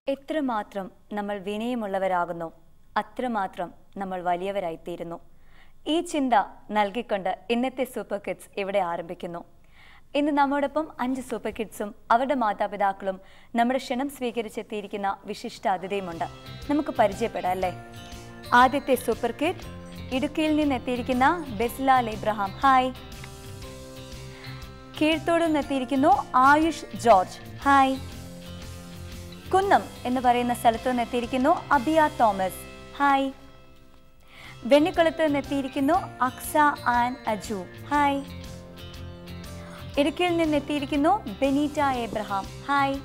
എത്രമാത്രം നമ്മൾ വിനയമുള്ളവരാകുന്നു അത്രമാത്രം നമ്മൾ വലിയവരായിത്തീരുന്നു ഈ ചിന്ത നൽകിക്കൊണ്ട് ഇന്നത്തെ സൂപ്പർ കിഡ്സ് ഇവിടെ ആരംഭിക്കുന്നു ഇന്ന് നമ്മോടൊപ്പം അഞ്ച് സൂപ്പർ കിഡ്സും അവരുടെ മാതാപിതാക്കളും നമ്മുടെ ക്ഷണം സ്വീകരിച്ചെത്തിയിരിക്കുന്ന വിശിഷ്ട അതിഥിയുമുണ്ട് നമുക്ക് പരിചയപ്പെടാം അല്ലേ ആദ്യത്തെ സൂപ്പർ കിഡ് ഇടുക്കിയിൽ നിന്ന് എത്തിയിരിക്കുന്ന ബെസ്ലാൽ ഇബ്രഹാം ഹായ് കീഴ്ത്തോട് നിന്ന് എത്തിയിരിക്കുന്നു ആയുഷ് ജോർജ് ഹായ് കുന്നം എന്ന് പറയുന്ന സ്ഥലത്ത് നിന്ന് എത്തിയിരിക്കുന്നു അബിയ തോമസ് ഹായ് വെണ്ണിക്കുളത്ത് നിന്ന് എത്തിയിരിക്കുന്നു അക്സ ആൻ അജു ഹായ് ഇടുക്കിയിൽ നിന്ന് എത്തിയിരിക്കുന്നു ബെനീറ്റ എബ്രഹാം ഹായ്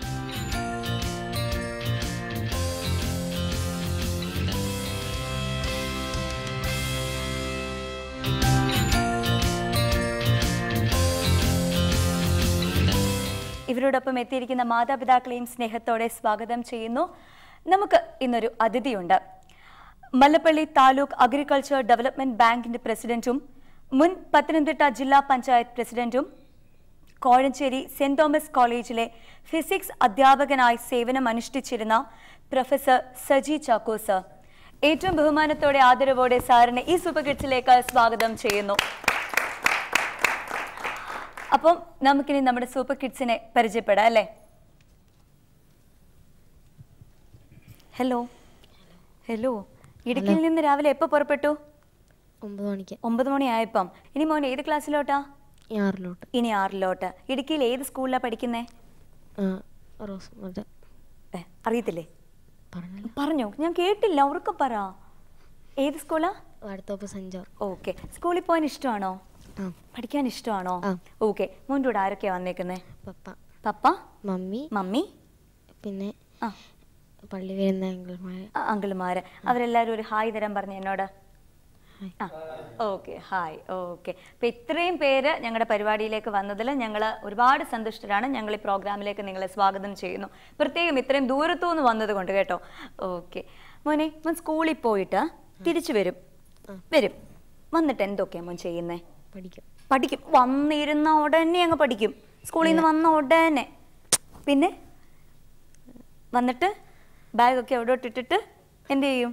ഇവരോടൊപ്പം എത്തിയിരിക്കുന്ന മാതാപിതാക്കളെയും സ്നേഹത്തോടെ സ്വാഗതം ചെയ്യുന്നു നമുക്ക് ഇന്നൊരു അതിഥിയുണ്ട് മല്ലപ്പള്ളി താലൂക്ക് അഗ്രികൾച്ചർ ഡെവലപ്മെന്റ് ബാങ്കിന്റെ പ്രസിഡന്റും മുൻ പത്തനംതിട്ട ജില്ലാ പഞ്ചായത്ത് പ്രസിഡന്റും കോഴഞ്ചേരി സെന്റ് തോമസ് കോളേജിലെ ഫിസിക്സ് അധ്യാപകനായി സേവനം അനുഷ്ഠിച്ചിരുന്ന പ്രൊഫസർ സജി ചാക്കോ സർ ഏറ്റവും ബഹുമാനത്തോടെ ആദരവോടെ സാറിനെ ഈ സൂപ്പർ കിഡ്സിലേക്ക് സ്വാഗതം ചെയ്യുന്നു അപ്പം നമുക്കിനി നമ്മുടെ സൂപ്പർ കിഡ്സിനെ പരിചയപ്പെടാം അല്ലേ ഹലോ ഹലോ ഇടുക്കിയിൽ നിന്ന് രാവിലെ എപ്പോൾ പുറപ്പെട്ടു ഒമ്പത് മണിക്ക് ഒമ്പത് മണിയായപ്പം ഇനി മോൻ ഏത് ക്ലാസ്സിലോട്ടാ ആറിലോട്ട് ഇനി ആറിലോട്ട് ഇടുക്കിയിൽ ഏത് സ്കൂളിലാണ് പഠിക്കുന്നേ ആ, റോസ് മറ്റേ ഏ, അറിയത്തില്ലേ പറഞ്ഞല്ലോ പറഞ്ഞോ ഞാൻ കേട്ടില്ല ഉറക്കെ പറ ഏത് സ്കൂളാ വാഴത്തോപ്പ് സെഞ്ച് ജോർജ് ഓക്കെ സ്കൂളിൽ പോകാൻ ഇഷ്ടമാണോ ആ പഠിക്കാൻ ഇഷ്ടമാണോ ആ. ഓക്കെ മോൻ്റെ കൂടെ ആരൊക്കെയാ വന്നേക്കുന്നേ പപ്പ പപ്പ മമ്മി മമ്മി പിന്നെ ആ പള്ളി വരുന്ന അങ്കിൾമാർ ആ, അങ്കിളുമാര് അവരെല്ലാവരും ഒരു ഹായ് തരാൻ പറഞ്ഞു എന്നോട് ഹായ്. ആ ഓക്കെ ഹായ് ഓക്കെ അപ്പം ഇത്രയും പേര് ഞങ്ങളുടെ പരിപാടിയിലേക്ക് വന്നതിൽ ഞങ്ങൾ ഒരുപാട് സന്തുഷ്ടരാണ് ഞങ്ങൾ ഈ പ്രോഗ്രാമിലേക്ക് നിങ്ങളെ സ്വാഗതം ചെയ്യുന്നു പ്രത്യേകം ഇത്രയും ദൂരത്തു നിന്ന് വന്നത് കൊണ്ട് കേട്ടോ ഓക്കെ മോനെ മോൻ സ്കൂളിൽ പോയിട്ട് തിരിച്ചു വരും വരും വന്നിട്ട് എന്തൊക്കെയാ മോൻ ചെയ്യുന്നേ പഠിക്കും പഠിക്കും വന്നിരുന്ന ഉടനെ അങ്ങ് പഠിക്കും സ്കൂളിൽ നിന്ന് വന്ന ഉടനെ പിന്നെ വന്നിട്ട് ബാഗൊക്കെ എവിടോട്ട് ഇട്ടിട്ട് എന്ത് ചെയ്യും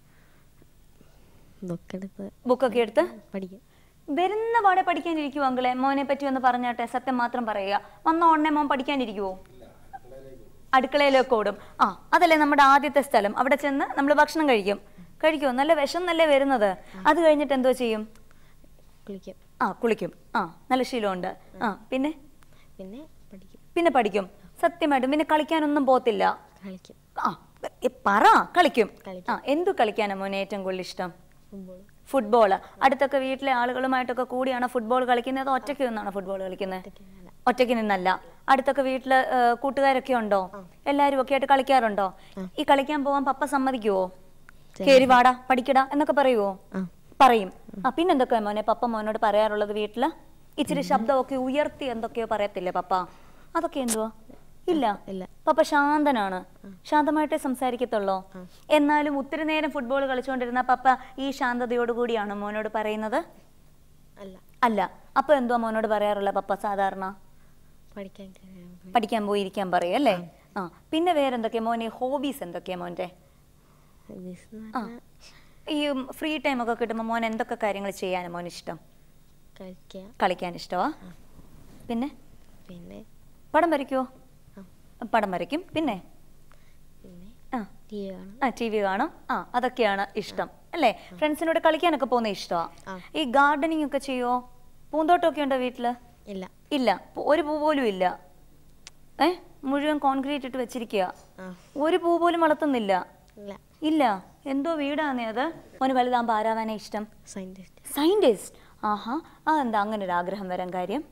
ഇതൊക്കെ എടുത്ത് ബുക്കൊക്കെ എടുത്ത് പഠിക്കും വരുന്ന പാടെ പഠിക്കാനിരിക്കുമോ അങ്കിളെ മോനെ പറ്റി ഒന്ന് പറഞ്ഞാട്ടെ സത്യം മാത്രം പറയുക വന്ന ഉടനെ മോൻ പഠിക്കാനിരിക്കുമോ അടുക്കളയിലേക്ക് ഓടും ആ അതല്ലേ നമ്മുടെ ആദ്യത്തെ സ്ഥലം അവിടെ ചെന്ന് നമ്മൾ ഭക്ഷണം കഴിക്കും കഴിക്കുമോ നല്ല വിഷം നല്ലേ വരുന്നത് അത് കഴിഞ്ഞിട്ട് എന്തോ ചെയ്യും കുളിക്കും ആ കുളിക്കും ആ നല്ല ശീലമുണ്ട് ആ പിന്നെ പിന്നെ പഠിക്കും പിന്നെ പഠിക്കും സത്യമായിട്ടും പിന്നെ കളിക്കാനൊന്നും പോത്തില്ല കളിക്കും ആ എ, പറ കളിക്കും കളിക്കും. ആ എന്തു കളിക്കാനാ മോനെ ഏറ്റവും കൂടുതൽ ഇഷ്ടം ഫുട്ബോൾ ഫുട്ബോൾ അടുത്തൊക്കെ വീട്ടിലെ ആളുകളുമായിട്ടൊക്കെ കൂടിയാണോ ഫുട്ബോൾ കളിക്കുന്നത് അതോ ഒറ്റയ്ക്ക് നിന്നാണോ ഫുട്ബോൾ കളിക്കുന്നത് ഒറ്റയ്ക്ക് നിന്നല്ല അടുത്തൊക്കെ വീട്ടില് ഏ, കൂട്ടുകാരൊക്കെ ഉണ്ടോ എല്ലാരും ഒക്കെ ആയിട്ട് കളിക്കാറുണ്ടോ ഈ കളിക്കാൻ പോവാൻ പപ്പ സമ്മതിക്കുവോ കേറി വാടാ പഠിക്കടാ എന്നൊക്കെ പറയുവോ ആ പറയും ആ പിന്നെന്തൊക്കെയാ മോനെ പപ്പ മോനോട് പറയാറുള്ളത് വീട്ടില് ഇച്ചിരി ശബ്ദമൊക്കെ ഉയർത്തി എന്തൊക്കെയോ പറയത്തില്ലേ പപ്പ അതൊക്കെ എന്തുവാ ഇല്ല ഇല്ല പപ്പ ശാന്തനാണ് ശാന്തമായിട്ടേ സംസാരിക്കത്തുള്ളൂ എന്നാലും ഒത്തിരി നേരം ഫുട്ബോൾ കളിച്ചുകൊണ്ടിരുന്ന പപ്പ ഈ ശാന്തതയോടുകൂടിയാണോ മോനോട് പറയുന്നത് അല്ല അല്ല അപ്പൊ എന്തുവാ മോനോട് പറയാറുള്ള പപ്പ സാധാരണ പഠിക്കാൻ കയറിയാൽ പഠിക്കാൻ പോയി ഇരിക്കാൻ പറയും അല്ലേ ആ പിന്നെ വേറെന്തൊക്കെയാ മോനെ ഹോബീസ് എന്തൊക്കെയാ മോന്റെ ഹോബീസ് എന്ന് ആ പറഞ്ഞാൽ ഈ ഫ്രീ ടൈം ഒക്കെ കിട്ടുമ്പോൾ മോൻ എന്തൊക്കെ കാര്യങ്ങൾ ചെയ്യാനാ മോൻ ഇഷ്ടം കളിക്കുക കളിക്കാൻ ഇഷ്ടമാ പിന്നെ പിന്നെ പടം വരയ്ക്കുവോ ആ പടം വരയ്ക്കും പിന്നെ പിന്നെ ആ ടി വി കാണും ആ ടി വി കാണും ആ അതൊക്കെയാണ് ഇഷ്ടം അല്ലേ ഫ്രണ്ട്സിനോട് കളിക്കാനൊക്കെ പോകുന്ന ഇഷ്ടമാ ആ. ഈ ഗാർഡനിങ് ഒക്കെ ചെയ്യുവോ പൂന്തോട്ടമൊക്കെ ഉണ്ടോ വീട്ടില് ഇല്ല ഇല്ല പൂ- ഒരു പൂ പോലും ഇല്ല ഏ മുഴുവൻ കോൺക്രീറ്റ് ഇട്ട് വെച്ചിരിക്കുക ആ ഒരു പൂ പോലും വളർത്തുന്നില്ല ഇല്ല ഇല്ല എന്തോ വീടാന്നേ അത് മോന് വലുതാകുമ്പോൾ ആരാവാനാ ഇഷ്ടം സയൻറ്റിസ്റ്റ് സയന്റിസ്റ്റ് ആഹാ ആ എന്താ അങ്ങനെ ഒരു ആഗ്രഹം വരാൻ കാര്യം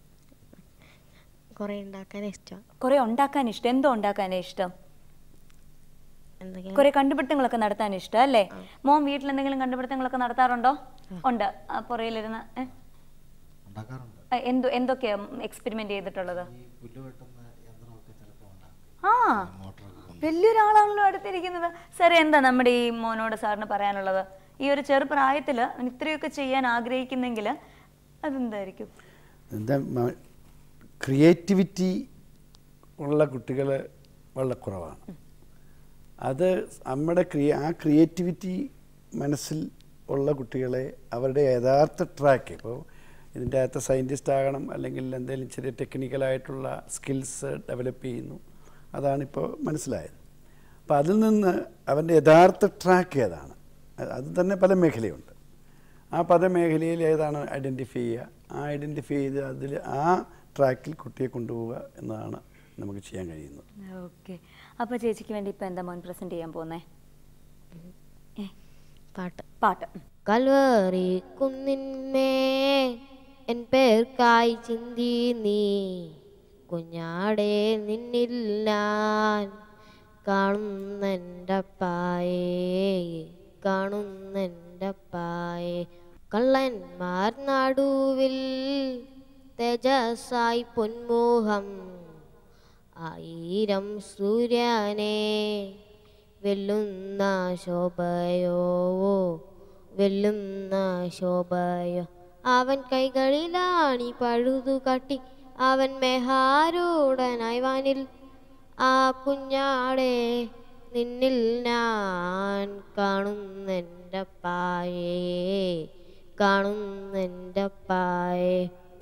കുറേ ഉണ്ടാക്കാൻ ഇഷ്ടമാണ് കുറെ ഉണ്ടാക്കാൻ ഇഷ്ടം എന്തോ ഉണ്ടാക്കാനാ ഇഷ്ടം എന്തൊക്കെയാണ് കുറെ കണ്ടുപിടുത്തങ്ങളൊക്കെ നടത്താൻ ഇഷ്ടം അല്ലേ മോൻ വീട്ടിൽ എന്തെങ്കിലും കണ്ടുപിടുത്തങ്ങളൊക്കെ നടത്താറുണ്ടോ ഉണ്ട് ആ, പുറകിലിരുന്ന് ഏ? ഉണ്ടാക്കാറുണ്ട് ആ, എന്തു എന്തൊക്കെയാ എക്സ്പെരിമെന്റ് ചെയ്തിട്ടുള്ളത് ഈ പുല്ല് വെട്ടുന്ന യന്ത്രമൊക്കെ ചിലപ്പോൾ ഉണ്ടാക്കും ആ മോട്ടറൊക്കെ കൊണ്ട് വലിയൊരാളാണല്ലോ അടുത്തിരിക്കുന്നത് സാറേ എന്താ നമ്മുടെ ഈ മോനോട് സാറിന് പറയാനുള്ളത് ഈ ഒരു ചെറുപ്രായത്തിൽ ഇത്രയൊക്കെ ചെയ്യാൻ ആഗ്രഹിക്കുന്നെങ്കിൽ അതെന്തായിരിക്കും എന്താ ക്രിയേറ്റിവിറ്റി ഉള്ള കുട്ടികൾ വളരെ കുറവാണ് അത് നമ്മുടെ ക്രിയ ആ ക്രിയേറ്റിവിറ്റി മനസ്സിൽ ഉള്ള കുട്ടികളെ അവരുടെ യഥാർത്ഥ ട്രാക്ക് ഇപ്പോൾ ഇതിൻ്റെ അകത്ത് സയൻറ്റിസ്റ്റ് ആകണം അല്ലെങ്കിൽ എന്തെങ്കിലും ചെറിയ ടെക്നിക്കലായിട്ടുള്ള സ്കിൽസ് ഡെവലപ്പ് ചെയ്യുന്നു അതാണിപ്പോൾ മനസ്സിലായത് അപ്പോൾ അതിൽ നിന്ന് അവൻ്റെ യഥാർത്ഥ ട്രാക്ക് ഏതാണ് അത് അത് തന്നെ പല മേഖലയുണ്ട് ആ പല മേഖലയിൽ ഏതാണ് ഐഡൻറ്റിഫൈ ചെയ്യുക ആ ഐഡൻറ്റിഫൈ ചെയ്ത് അതിൽ ആ ട്രാക്കിൽ കുട്ടിയെ കൊണ്ടുപോവുക എന്നതാണ് നമുക്ക് ചെയ്യാൻ കഴിയുന്നത് ഓക്കെ അപ്പോൾ ചേച്ചിക്ക് വേണ്ടി ഇപ്പം എന്താ മോൻ പ്രസന്റ് ചെയ്യാൻ പോകുന്നേ ഏ, പാട്ട് പാട്ട് കൽവറി കുന്നിന്മേ എൻ പേർക്കായി ചിന്തി നീ കുഞ്ഞാടെ നിന്നിൽ ഞാൻ കാണുന്നെൻ്റെ പായേ കാണുന്നെൻ്റെ പായേ കള്ളന്മാർ നടുവിൽ തേജസ്സായി പൊന്മുഖം ആയിരം സൂര്യനെ വെല്ലുന്ന ശോഭയോ വെല്ലുന്ന ശോഭയോ അവൻ കൈകളിലാണി പഴുതു കാട്ടി അവൻ മെഹാരൂടനായി വാനിൽ ആ കുഞ്ഞാടെ നിന്നിൽ ഞാൻ കാണുന്നെൻ്റെ പായേ കാണുന്നെൻ്റെ പായേ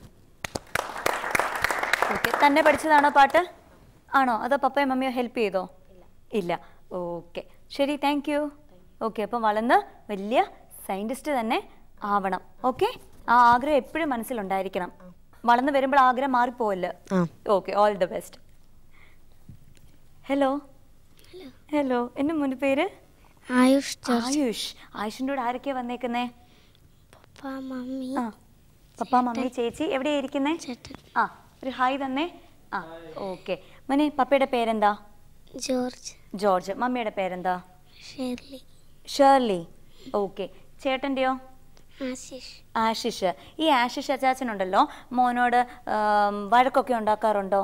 ഓക്കെ തന്നെ പഠിച്ചതാണോ പാട്ട് ആണോ അതോ പപ്പയോ മമ്മിയോ ഹെൽപ്പ് ചെയ്തോ ഇല്ല ഓക്കെ ശരി താങ്ക് യു ഓക്കെ അപ്പം വളർന്ന് വലിയ സയൻറ്റിസ്റ്റ് തന്നെ ആവണം ഓക്കെ ആ ആഗ്രഹം എപ്പോഴും മനസ്സിലുണ്ടായിരിക്കണം വളർന്ന് വരുമ്പോൾ ആഗ്രഹം മാറിപ്പോവല്ലോ ആ okay all the best hello hello എൻ്റെ മുൻ പേര് ആയുഷ് ജോർജ് ആയുഷ് ആയുഷിൻ്റെ കൂടെ ആരൊക്കെയാ വന്നേക്കുന്നേ പപ്പ മമ്മി ആ പപ്പ മമ്മി ചേച്ചി എവിടെയാ ഇരിക്കുന്നേ ചേട്ടൻ ആ ഒരു ഹായ് തന്നെ ആ ഓക്കെ മോനെ പപ്പയുടെ പേരെന്താ ജോർജ് ജോർജ് മമ്മിയുടെ പേരെന്താ ഷെർലി ഷേർലി ഓക്കെ ചേട്ടൻ്റെയോ ആശിഷ് ആശിഷ് ഈ ആശിഷ് അച്ചാച്ചനുണ്ടല്ലോ മോനോട് ആം, വഴക്കൊക്കെ ഉണ്ടാക്കാറുണ്ടോ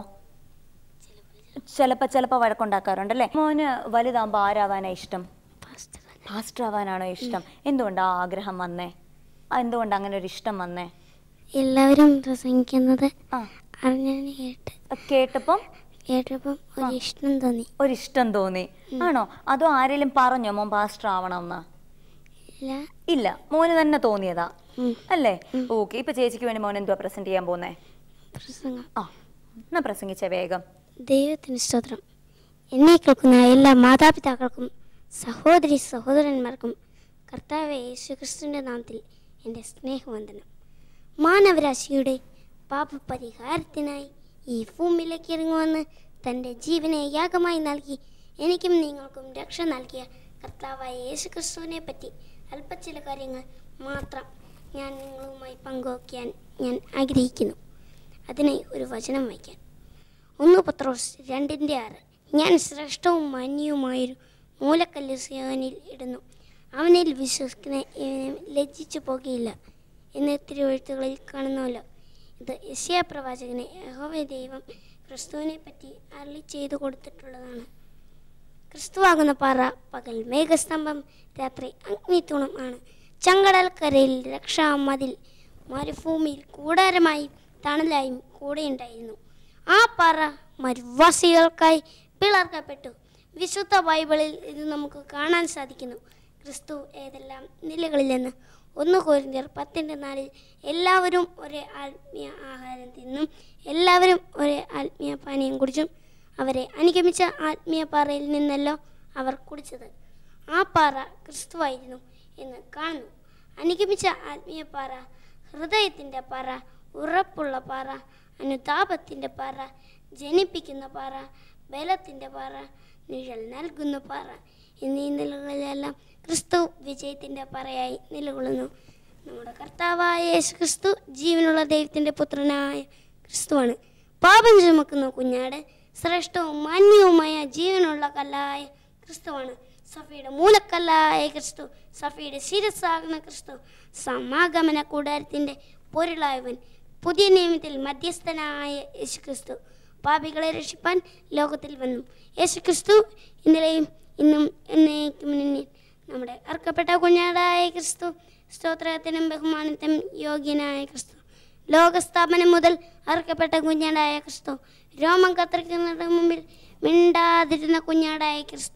ചിലപ്പോൾ ചിലപ്പോൾ വഴക്കുണ്ടാക്കാറുണ്ടല്ലേ മോന് വലുതാകുമ്പോൾ ആരാവാനാ ഇഷ്ടം പാസ്റ്റർ ഫാസ്റ്റർ ആവാനാണോ ഇഷ്ടം എന്തുകൊണ്ടാ ആ ആഗ്രഹം വന്നേ ആ, എന്തുകൊണ്ടാ അങ്ങനെ ഒരു ഇഷ്ടം വന്നേ എല്ലാവരും പ്രസംഗിക്കുന്നത് ആ അറിഞ്ഞതിന് കേട്ട് കേട്ടപ്പം കേട്ടപ്പം ഒരു ഇഷ്ടം തോന്നി ഒരിഷ്ടം തോന്നി ആണോ അതോ ആരെങ്കിലും പറഞ്ഞോ മോൻ പാസ്റ്റർ ആവണമെന്ന് ഇല്ല ഇല്ല മോന് തന്നെ തോന്നിയതാ ഉം. അല്ലേ ഓക്കെ ഇപ്പൊ ചേച്ചിക്ക് വേണ്ടി മോൻ എന്തുവാ പ്രസന്റ് ചെയ്യാൻ പോകുന്നേ പ്രസംഗം ആ എന്നാ പ്രസംഗിച്ച വേഗം ദൈവത്തിന് സ്തോത്രം എന്നെ കേൾക്കുന്ന എല്ലാ മാതാപിതാക്കൾക്കും സഹോദരി സഹോദരന്മാർക്കും കർത്താവ് യേശുക്രിസ്തുവിൻ്റെ നാമത്തിൽ എൻ്റെ സ്നേഹവന്ദനം മാനവരാശിയുടെ പാപപരിഹാരത്തിനായി ഈ ഭൂമിയിലേക്ക് ഇറങ്ങുവന്ന് തൻ്റെ ജീവനെ യാഗമായി നൽകി എനിക്കും നിങ്ങൾക്കും രക്ഷ നൽകിയ കർത്താവായ യേശുക്രിസ്തുവിനെ പറ്റി അല്പ ചില കാര്യങ്ങൾ മാത്രം ഞാൻ നിങ്ങളുമായി പങ്കുവയ്ക്കാൻ ഞാൻ ആഗ്രഹിക്കുന്നു അതിനായി ഒരു വചനം വയ്ക്കാൻ ഒന്ന് പത്രോസ് രണ്ടിൻ്റെ ആറ് ഞാൻ ശ്രേഷ്ഠവും മാന്യവുമായൊരു മൂലക്കല്ല് സിയോനിൽ ഇടുന്നു അവനിൽ വിശ്വസിക്കുന്ന ഇവനെ ലജ്ജിച്ചു പോകുകയില്ല എന്ന് തിരുവഴുത്തുകളിൽ കാണുന്നുവല്ലോ ഇത് യശയ പ്രവാചകനെ യഹോവ ദൈവം ക്രിസ്തുവിനെ പറ്റി അരളി ചെയ്തു കൊടുത്തിട്ടുള്ളതാണ് ക്രിസ്തുവാകുന്ന പാറ പകൽ മേഘസ്തംഭം രാത്രി അഗ്നിത്തൂണം ആണ് ചങ്കടൽക്കരയിൽ രക്ഷാമതിൽ മരുഭൂമിയിൽ കൂടാരമായി തണലായും കൂടെയുണ്ടായിരുന്നു ആ പാറ മരുവാസികൾക്കായി പിളർക്കപ്പെട്ടു വിശുദ്ധ ബൈബിളിൽ ഇത് നമുക്ക് കാണാൻ സാധിക്കുന്നു ക്രിസ്തു ഏതെല്ലാം നിലകളിലെന്ന് ഒന്ന് കോരിന്ത്യർ പത്തിൻ്റെ നാലിൽ എല്ലാവരും ഒരേ ആത്മീയ ആഹാരം തിന്നും എല്ലാവരും ഒരേ ആത്മീയ പാനീയം കുടിച്ചും അവരെ അനുഗമിച്ച ആത്മീയ പാറയിൽ നിന്നല്ലോ അവർ കുടിച്ചത് ആ പാറ ക്രിസ്തുവായിരുന്നു എന്ന് കാണുന്നു അനുഗമിച്ച ആത്മീയ പാറ ഹൃദയത്തിൻ്റെ പാറ ഉറപ്പുള്ള പാറ അനുതാപത്തിൻ്റെ പാറ ജനിപ്പിക്കുന്ന പാറ ബലത്തിൻ്റെ പാറ നിഴൽ നൽകുന്ന പാറ എന്നീ നിലകളിലെല്ലാം ക്രിസ്തു വിജയത്തിൻ്റെ പാറയായി നിലകൊള്ളുന്നു നമ്മുടെ കർത്താവായ യേശു ക്രിസ്തു ജീവനുള്ള ദൈവത്തിൻ്റെ പുത്രനായ ക്രിസ്തുവാണ് പാപം ചുമക്കുന്ന കുഞ്ഞാട് ശ്രേഷ്ഠവും മാന്യവുമായ ജീവനുള്ള കല്ലായ ക്രിസ്തുവാണ് സഫയുടെ മൂലക്കല്ലായ ക്രിസ്തു സഫയുടെ ശിരസാകുന്ന ക്രിസ്തു സമാഗമന കൂടാരത്തിൻ്റെ പൊരുളായവൻ പുതിയ നിയമത്തിൽ മധ്യസ്ഥനായ യേശുക്രിസ്തു പാപികളെ രക്ഷിപ്പാൻ ലോകത്തിൽ വന്നു യേശുക്രിസ്തു ഇന്നലെയും ഇന്നും എന്നേക്കും മുന്നിൽ നമ്മുടെ അർക്കപ്പെട്ട കുഞ്ഞാടായ ക്രിസ്തു സ്തോത്രത്തിനും ബഹുമാനത്തിനും യോഗ്യനായ ക്രിസ്തു ലോകസ്ഥാപനം മുതൽ അർക്കപ്പെട്ട കുഞ്ഞാടായ ക്രിസ്തു രോമം കത്തിരിക്കുന്നതിന് മുമ്പിൽ മിണ്ടാതിരുന്ന കുഞ്ഞാടായ ക്രിസ്തു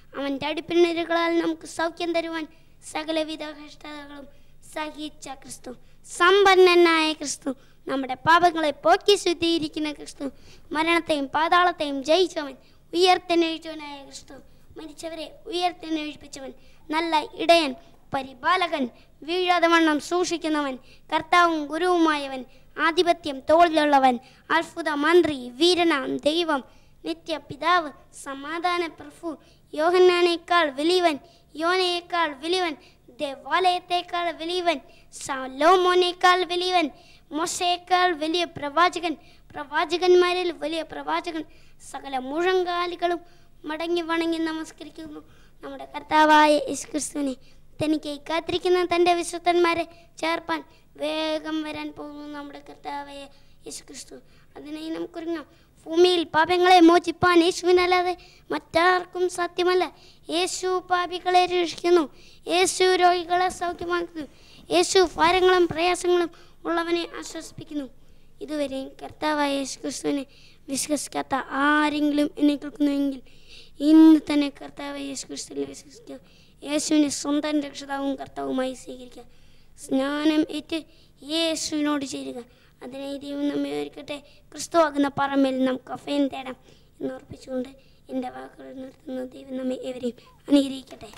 അവൻ്റെ അടിപ്പിണരുകളാൽ നമുക്ക് സൗഖ്യം തരുവാൻ സകലവിധ കഷ്ടതകളും സഹിച്ച ക്രിസ്തു സമ്പന്നനായ ക്രിസ്തു നമ്മുടെ പാപങ്ങളെ പോക്കി ശുദ്ധീകരിക്കുന്ന ക്രിസ്തു മരണത്തെയും പാതാളത്തെയും ജയിച്ചവൻ ഉയർത്തെഴുന്നേറ്റവനായ ക്രിസ്തു മരിച്ചവരെ ഉയർത്തെഴുന്നേൽപ്പിച്ചവൻ നല്ല ഇടയൻ പരിപാലകൻ വീഴാതെ വണ്ണം സൂക്ഷിക്കുന്നവൻ കർത്താവും ഗുരുവുമായവൻ ആധിപത്യം തോളിലുള്ളവൻ അത്ഭുത മന്ത്രി വീരനാം ദൈവം നിത്യ പിതാവ് സമാധാന പ്രഭു യോഹന്നാനേക്കാൾ വലിയവൻ യോനയേക്കാൾ വലിയവൻ ദേവാലയത്തേക്കാൾ വലിയവൻ സലോമോനേക്കാൾ വലിയവൻ മൊശയേക്കാൾ വലിയ പ്രവാചകൻ പ്രവാചകന്മാരിൽ വലിയ പ്രവാചകൻ സകല മുഴങ്കാലികളും മടങ്ങി വണങ്ങി നമസ്കരിക്കുന്നു നമ്മുടെ കർത്താവായ യേശുക്രിസ്തുവിനെ തനിക്ക് കാത്തിരിക്കുന്ന തൻ്റെ വിശുദ്ധന്മാരെ ചേർപ്പാൻ വേഗം വരാൻ പോകുന്നു നമ്മുടെ കർത്താവായ യേശുക്രിസ്തു അതിനായി നമുക്കൊരുങ്ങാം ഭൂമിയിൽ പാപങ്ങളെ മോചിപ്പാൻ യേശുവിനല്ലാതെ മറ്റാർക്കും സാധ്യമല്ല യേശു പാപികളെ രക്ഷിക്കുന്നു യേശു രോഗികളെ സൗഖ്യമാക്കുന്നു യേശു ഭാരങ്ങളും പ്രയാസങ്ങളും ഉള്ളവനെ ആശ്വസിപ്പിക്കുന്നു ഇതുവരെയും കർത്താവായ യേശു ക്രിസ്തുവിനെ വിശ്വസിക്കാത്ത ആരെങ്കിലും എന്നെ കേൾക്കുന്നുവെങ്കിൽ ഇന്ന് തന്നെ കർത്താവായ യേശു ക്രിസ്തുവിനെ വിശ്വസിക്കുക യേശുവിനെ സ്വന്തം രക്ഷിതാവും കർത്താവുമായി സ്വീകരിക്കുക സ്നാനം ഏറ്റ് യേശുവിനോട് ചേരുക അതിനായി ദൈവം നമ്മെ ഒരുക്കട്ടെ ക്രിസ്തു ആകുന്ന പറമ്പിൽ നമുക്ക് അഭയം തേടാം എന്ന് ഉറപ്പിച്ചുകൊണ്ട് എൻ്റെ വാക്കുകൾ നിർത്തുന്നു ദൈവം നമ്മെ ഏവരെയും അനുഗ്രഹിക്കട്ടെ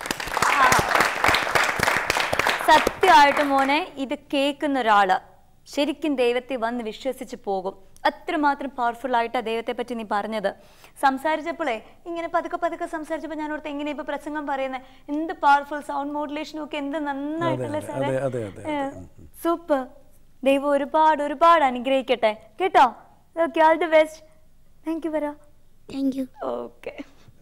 സത്യമായിട്ട് മോനെ ഇത് കേൾക്കുന്ന ഒരാള് ശരിക്കും ദൈവത്തെ വന്ന് വിശ്വസിച്ച് പോകും അത്രമാത്രം പവർഫുൾ ആയിട്ടാണ് ദൈവത്തെ പറ്റി നീ പറഞ്ഞത് സംസാരിച്ചപ്പോഴേ ഇങ്ങനെ പതുക്കെ പതുക്കെ സംസാരിച്ചപ്പോൾ ഞാൻ ഓർത്ത് എങ്ങനെ ഇപ്പൊ പ്രസംഗം പറയുന്നത് എന്ത് പവർഫുൾ സൗണ്ട് മോഡുലേഷനും ഒക്കെ എന്ത് നന്നായിട്ടല്ലേ അതെ, സാറേ അതെ, അതെ, അതെ. സൂപ്പർ ദൈവം ഒരുപാട് ഒരുപാട് അനുഗ്രഹിക്കട്ടെ കേട്ടോ okay all the best thank you വരാ thank you okay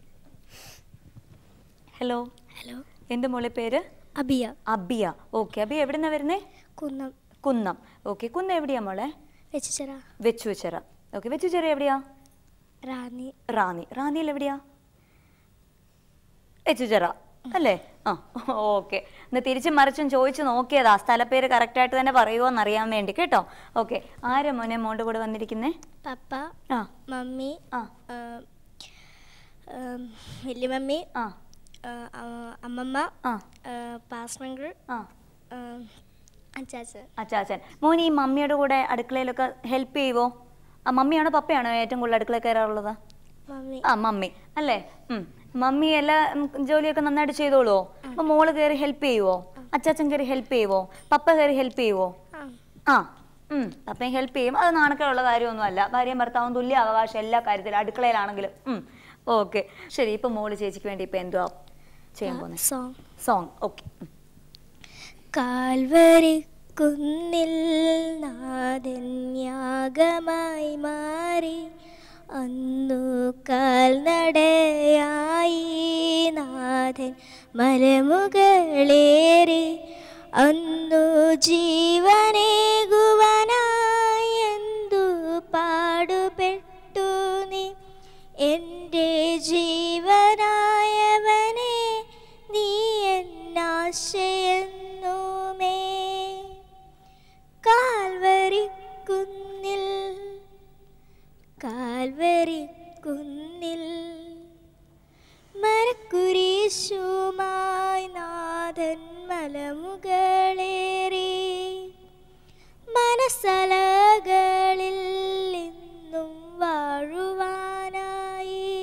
hello hello എൻ്റെ മോളെ പേര് അബിയ അബിയ ഓക്കെ അബിയ എവിടെ നിന്നാ വരുന്നേ കുന്നം കുന്നം ഓക്കെ കുന്നം എവിടെയാ മോളെ വെച്ചിച്ചറ വെച്ചുച്ചിറ ഓക്കെ വെച്ചുച്ചിറ എവിടെയാ റാന്നി റാന്നി റാന്നിയിൽ എവിടെയാ വെച്ചുച്ചിറ അല്ലേ ആ ഓക്കെ ഇന്ന് തിരിച്ചും മറിച്ചും ചോദിച്ചു നോക്കിയതാ സ്ഥലപ്പേര് കറക്റ്റായിട്ട് തന്നെ പറയുമോ എന്നറിയാൻ വേണ്ടി കേട്ടോ ഓക്കെ ആരാ മോനെ മോൻ്റെ കൂടെ വന്നിരിക്കുന്നേ പപ്പ ആ മമ്മി ആ വലിയ മമ്മി ആ അമ്മമ്മ ആ പാസ്മങ്കിൾ ആ അച്ചാച്ചൻ അച്ചാച്ചൻ മോൻ ഈ മമ്മിയുടെ കൂടെ അടുക്കളയിലൊക്കെ ഹെൽപ്പ് ചെയ്യുവോ ആ മമ്മിയാണോ പപ്പയാണോ ഏറ്റവും കൂടുതൽ അടുക്കളയിൽ കയറാറുള്ളത് മമ്മി ആ മമ്മി അല്ലേ ഉം. മമ്മി എല്ലാ ഉം, ജോലിയൊക്കെ നന്നായിട്ട് ചെയ്തോളുവോ അപ്പൊ മോള് കയറി ഹെൽപ്പ് ചെയ്യുവോ അച്ചാച്ചൻ കയറി ഹെൽപ്പ് ചെയ്യുവോ പപ്പ കയറി ഹെൽപ്പ് ചെയ്യുവോ ആ ആ ഉം പപ്പയും ഹെൽപ്പ് ചെയ്യും അത് നാണക്കേടുള്ള കാര്യമൊന്നുമല്ല ഭാര്യയും ഭർത്താവും തുല്യ അവകാശം എല്ലാ കാര്യത്തിലും അടുക്കളയിലാണെങ്കിലും ഉം ഓക്കെ ശരി ഇപ്പൊ മോള് ചേച്ചിക്ക് വേണ്ടി ഇപ്പൊ എന്തുവാ ചെയ്യാൻ പോകുന്നത് സോങ് സോങ് ഓക്കെ കാൽവരി കുന്നിൽ നാഥൻ യാഗമായി മാറി അന്നു കാൽനടയായി നാഥൻ മലമുകളേറി അന്നു ജീവനേകുവനായി എന്തു പാടുപെട്ടു നീ എൻ്റെ ജീവനായവനെ നീ എന്നാശയെന്നുമേ കാൽവരി കുന്നിൽ കാൽവരി കുന്നിൽ മരക്കുരീശുമായി നാഥൻ മലമുകളേറി മനസ്സലകളിൽ ഇന്നും വാഴുവാനായി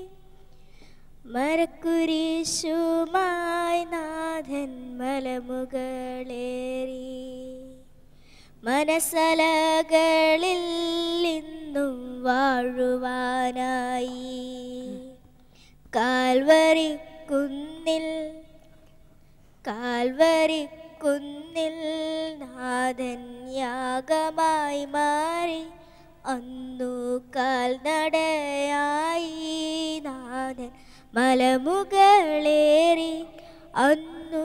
മരക്കുരീശുമായി നാഥൻ മലമുകളേറി മനസ്സലകളിൽ ഇന്നും വാഴുവാനായി കാൽവരി കുന്നിൽ കാൽവരി കുന്നിൽ നാഥൻ യാഗമായി മാറി അന്നു കാൽനടയായി നാഥൻ മലമുകളേറി അന്നു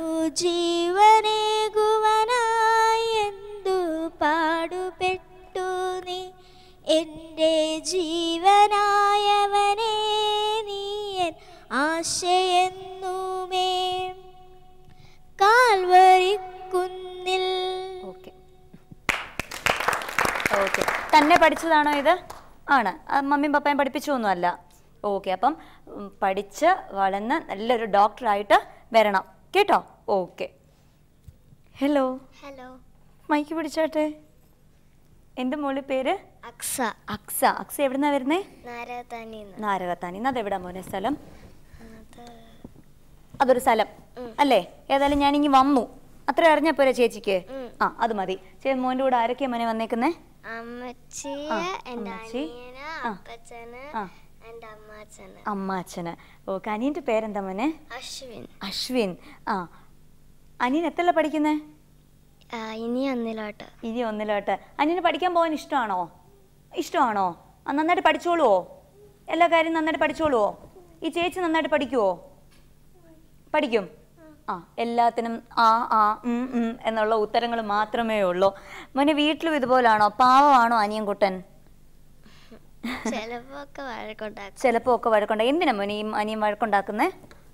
ജീവനേകുവനായി എന്തു പാടുപെട്ടു നീ എൻ്റെ ജീവനായവനെ നീയൻ ആശയെന്നുമേ കാൽവരി കുന്നിൽ ഓക്കെ ഓക്കെ തന്നെ പഠിച്ചതാണോ ഇത് ആണ് ആ, മമ്മിയും പപ്പയും പഠിപ്പിച്ചൊന്നുമല്ല ഓക്കെ അപ്പം ഉം, പഠിച്ച് വളർന്ന് നല്ലൊരു ഡോക്ടറായിട്ട് വരണം കേട്ടോ ഓക്കെ ഹലോ ഹലോ മൈക്ക് പിടിച്ചാട്ടെ എൻ്റെ മോളി പേര് അക്സ അക്സ അക്സ എവിടുന്നാ വരുന്നേ നാരകത്താനിന്ന് നാരകത്താനി ഇന്ന് അതെവിടാ മോനെ സ്ഥലം അതൊരു സ്ഥലം അല്ലേ ഏതായാലും ഞാനിങ്ങി വന്നു അത്ര അറിഞ്ഞാ പോരെ ചേച്ചിക്ക് ആ അത് മതി ചേ മോൻ്റെ കൂടെ ആരൊക്കെയാ മോനെ വന്നേക്കുന്നേ അമ്മച്ചിയ ആ, എൻ്റെ അമ്മച്ചി. അനിയന് ആ. അപ്പച്ചന് ആ. എൻ്റെ അമ്മാച്ചന് അമ്മാച്ചന് ഓക്കെ അനിയൻ്റെ പേരെന്താ മോനെ അശ്വിൻ അശ്വിൻ ആ അനിയൻ എത്രല്ല പഠിക്കുന്നേ ആ, ഇനി ഒന്നിലോട്ട് ഇനി ഒന്നിലോട്ട് അനിയന് പഠിക്കാൻ പോകാൻ ഇഷ്ടമാണോ ഇഷ്ടമാണോ ആ നന്നായിട്ട് പഠിച്ചോളുവോ എല്ലാ കാര്യം നന്നായിട്ട് പഠിച്ചോളുവോ ഈ ചേച്ചി നന്നായിട്ട് പഠിക്കുവോ പഠിക്കും ആ എല്ലാത്തിനും ആ ആ ഉം ഉം എന്നുള്ള ഉത്തരങ്ങൾ മാത്രമേ ഉള്ളൂ മോനെ വീട്ടിലും ഇതുപോലാണോ പാവമാണോ അനിയൻകുട്ടൻ ചിലപ്പോ ഒക്കെ വഴക്കുണ്ടാക്കും ചിലപ്പോ ഒക്കെ വഴക്കുണ്ട എന്തിനാ മോനെ ഈ അനിയൻ വഴക്കുണ്ടാക്കുന്നേ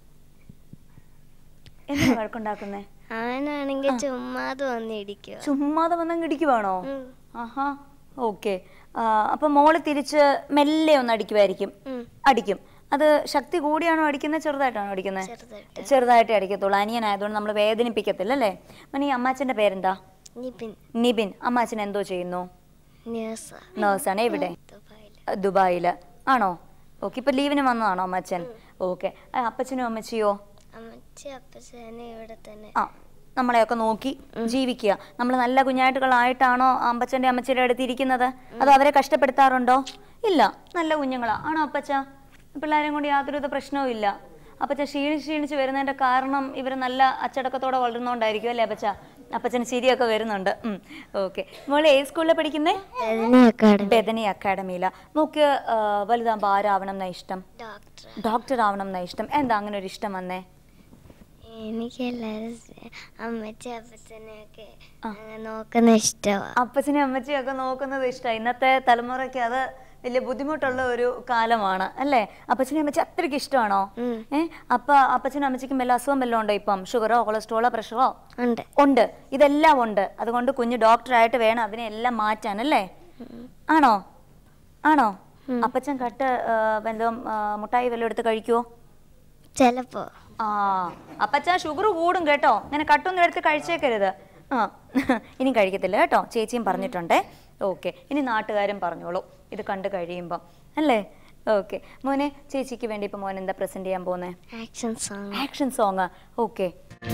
എന്തിനാ വഴക്കുണ്ടാക്കുന്നേ അവനാണെങ്കിൽ ചുമ്മാതെ വന്നിടിക്കുക ചുമ്മാതെ വന്നങ്ങ് ഇടിക്കുവാണോ ആഹാ ഓക്കെ അപ്പൊ മോള് തിരിച്ച് മെല്ലെ ഒന്ന് അടിക്കുമായിരിക്കും അടിക്കും അത് ശക്തി കൂടിയാണോ അടിക്കുന്നത് ചെറുതായിട്ടാണോ അടിക്കുന്നത് ചെറുതായിട്ട് ചെറുതായിട്ടേ അടിക്കത്തുള്ളൂ അനിയനായതുകൊണ്ട് നമ്മൾ വേദനിപ്പിക്കത്തില്ല അല്ലേ മനി അമ്മാച്ചന്റെ പേരെന്താ നിപിൻ നിബിൻ അമ്മാച്ചൻ എന്തോ ചെയ്യുന്നു ന്യൂസ് നേഴ്സാണ് എവിടെ ദുബായിൽ ദുബായിൽ ആണോ ഓക്കെ ഇപ്പൊ ലീവിന് വന്നതാണോ അമ്മച്ചൻ ഓക്കെ അപ്പച്ചനും അമ്മച്ചിയോ അമ്മച്ചി അപ്പച്ചനെ ഇവിടെ തന്നെ ആ നമ്മളെയൊക്കെ നോക്കി ജീവിക്കുക നമ്മൾ നല്ല കുഞ്ഞായിട്ടുകളായിട്ടാണോ അമ്പച്ചൻ്റെ അമ്മച്ചിയുടെ അടുത്ത് ഇരിക്കുന്നത് അതോ അവരെ കഷ്ടപ്പെടുത്താറുണ്ടോ ഇല്ല നല്ല കുഞ്ഞുങ്ങളാ ആണോ അപ്പച്ച പിള്ളേരെയും കൊണ്ട് യാതൊരുവിധ പ്രശ്നവും ഇല്ല അപ്പച്ച ക്ഷീണിച്ച് ക്ഷീണിച്ച് വരുന്നതിന്റെ കാരണം ഇവർ നല്ല അച്ചടക്കത്തോടെ വളരുന്നോണ്ടായിരിക്കും അല്ലേ അപ്പച്ച അപ്പച്ചന് ചിരിയൊക്കെ വരുന്നുണ്ട് ഓക്കെ മോളെ ഏത് സ്കൂളിലാണ് പഠിക്കുന്നേ രജനി അക്കാഡമി ബെദനി അക്കാഡമിയില മോക്ക് ആ, വലുതാകുമ്പോൾ ആരാവണം എന്നാ ഇഷ്ടം ഡോക്ടർ ഡോക്ടർ ആവണം എന്നാ ഇഷ്ടം എന്താ അങ്ങനെ ഒരു ഇഷ്ടം വന്നേ എനിക്ക് എല്ലാവരും അമ്മച്ചി അപ്പച്ചനെയൊക്കെ അങ്ങനെ നോക്കുന്ന ഇഷ്ടമാണ് അപ്പച്ചനും അമ്മച്ചിയും ഒക്കെ നോക്കുന്നത് ഇഷ്ടമാണ് ഇന്നത്തെ തലമുറയ്ക്ക് അത് വലിയ ബുദ്ധിമുട്ടുള്ള ഒരു കാലമാണ് അല്ലേ അപ്പച്ചനും അമ്മച്ചി അത്രയ്ക്ക് ഇഷ്ടമാണോ ഏ അപ്പ അപ്പച്ചനും അമ്മച്ചിക്കും വല്ല അസുഖം വല്ലതും ഉണ്ടോ ഇപ്പം ഷുഗറോ കൊളസ്ട്രോളോ പ്രഷറോ ഉണ്ട് ഉണ്ട് ഇതെല്ലാം ഉണ്ട് അതുകൊണ്ട് കുഞ്ഞ് ഡോക്ടറായിട്ട് വേണം അതിനെ എല്ലാം മാറ്റാൻ അല്ലേ ആണോ ആണോ അപ്പച്ചൻ കട്ട് ആ, വല്ലതും ആ, മുട്ടായി വല്ലതും എടുത്ത് കഴിക്കുവോ ചിലപ്പോ ആ അപ്പച്ചാ ഷുഗർ കൂടും കേട്ടോ ഇങ്ങനെ കട്ടൊന്നും എടുത്ത് കഴിച്ചേക്കരുത് ആ ഇനി കഴിക്കത്തില്ല കേട്ടോ ചേച്ചിയും പറഞ്ഞിട്ടുണ്ടേ ഓക്കെ ഇനി നാട്ടുകാരും പറഞ്ഞോളൂ ഇത് കണ്ടു കഴിയുമ്പോൾ അല്ലേ ഓക്കെ മോനെ ചേച്ചിക്ക് വേണ്ടി ഇപ്പം മോൻ എന്താ പ്രസന്റ് ചെയ്യാൻ പോകുന്നത് action song action song okay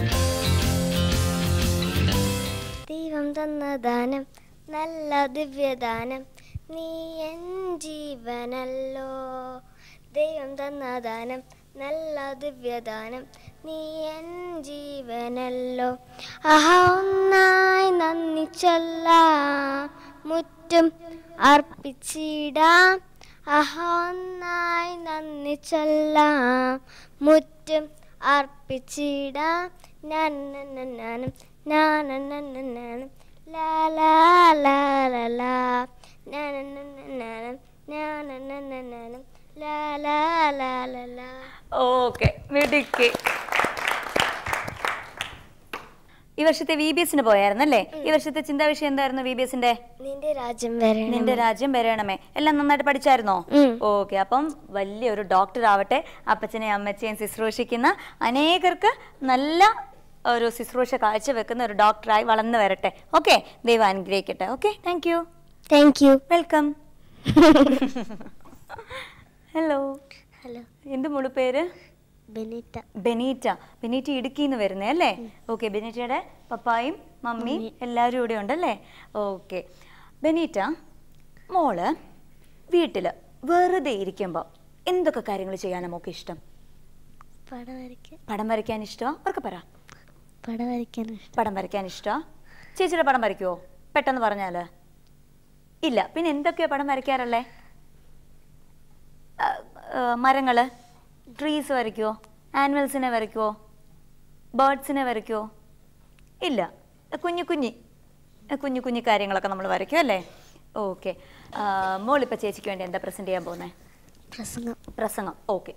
ദൈവം തന്ന ദാനം നല്ല ദിവ്യദാനം നീ എൻ ജീവനല്ലോ ദൈവം തന്ന ദാനം നല്ല ദിവ്യദാനം നീ എൻ ജീവനല്ലോ ആഹാ ഒന്നായി നന്ദി ചൊല്ലാം മുറ്റും അർപ്പിച്ചിടാം ആഹാ ഒന്നായി നന്ദി ചൊല്ലാം മുറ്റും അർപ്പിച്ചിടാം ഞാൻ ഞാനും ഞാനും ലാ ലാ ലാ ലാ ലാ ഞാനും ഞാനും ലാ ലാ ലാ ലാ ലാ ഓക്കെ മിടുക്കി ഈ വർഷത്തെ വി ബി എസിന് പോയായിരുന്നല്ലേ ഈ വർഷത്തെ ചിന്താ വിഷയം എന്തായിരുന്നു വി ബി എസിന്റെ നിന്റെ രാജ്യം വരണം നിന്റെ രാജ്യം വരണമേ എല്ലാം നന്നായിട്ട് പഠിച്ചായിരുന്നോ ഉം. ഓക്കെ അപ്പം വലിയൊരു ഡോക്ടർ ആവട്ടെ അപ്പച്ചനെയും അമ്മച്ചനെയും ശുശ്രൂഷിക്കുന്ന അനേകർക്ക് നല്ല ഒരു ശുശ്രൂഷ കാഴ്ചവെക്കുന്ന ഒരു ഡോക്ടറായി വളർന്നു വരട്ടെ ഓക്കെ ദൈവം അനുഗ്രഹിക്കട്ടെ okay thank you thank you welcome hello hello എന്ത് മുഴു പേര് ബെനിറ്റ ബെനീറ്റ ബെനീറ്റ ഇടുക്കിന്ന് വരുന്നേ അല്ലേ ഓക്കെ ബെനീറ്റയുടെ പപ്പായും മമ്മിയും എല്ലാവരും ഇവിടെ ഉണ്ടല്ലേ ഓക്കെ ബെനീറ്റ മോള് വീട്ടില് വെറുതെ ഇരിക്കുമ്പോൾ എന്തൊക്കെ കാര്യങ്ങൾ ചെയ്യാനാണ് മോക്ക് ഇഷ്ടം പടം വരയ്ക്കാൻ പടം വരയ്ക്കാൻ ഇഷ്ടമാ അവർക്ക് പറ പടം വരയ്ക്കാൻ ഇഷ്ടം പടം വരയ്ക്കാൻ ഇഷ്ടമാ ചേച്ചിയുടെ പടം വരയ്ക്കുവോ പെട്ടെന്ന് പറഞ്ഞാല് ഇല്ല പിന്നെ എന്തൊക്കെയാ പടം വരയ്ക്കാറല്ലേ ആ, ആ, മരങ്ങള് ട്രീസ് വരയ്ക്കുവോ ആനിമൽസിനെ വരയ്ക്കുവോ ബേർഡ്സിനെ വരയ്ക്കുവോ ഇല്ല കുഞ്ഞു കുഞ്ഞി കുഞ്ഞു കുഞ്ഞു കാര്യങ്ങളൊക്കെ നമ്മൾ വരയ്ക്കും അല്ലേ ഓക്കെ മോളിപ്പോൾ ചേച്ചിക്ക് വേണ്ടി എന്താ പ്രസൻറ്റ് ചെയ്യാൻ പോകുന്നത് പ്രസംഗം പ്രസംഗം ഓക്കെ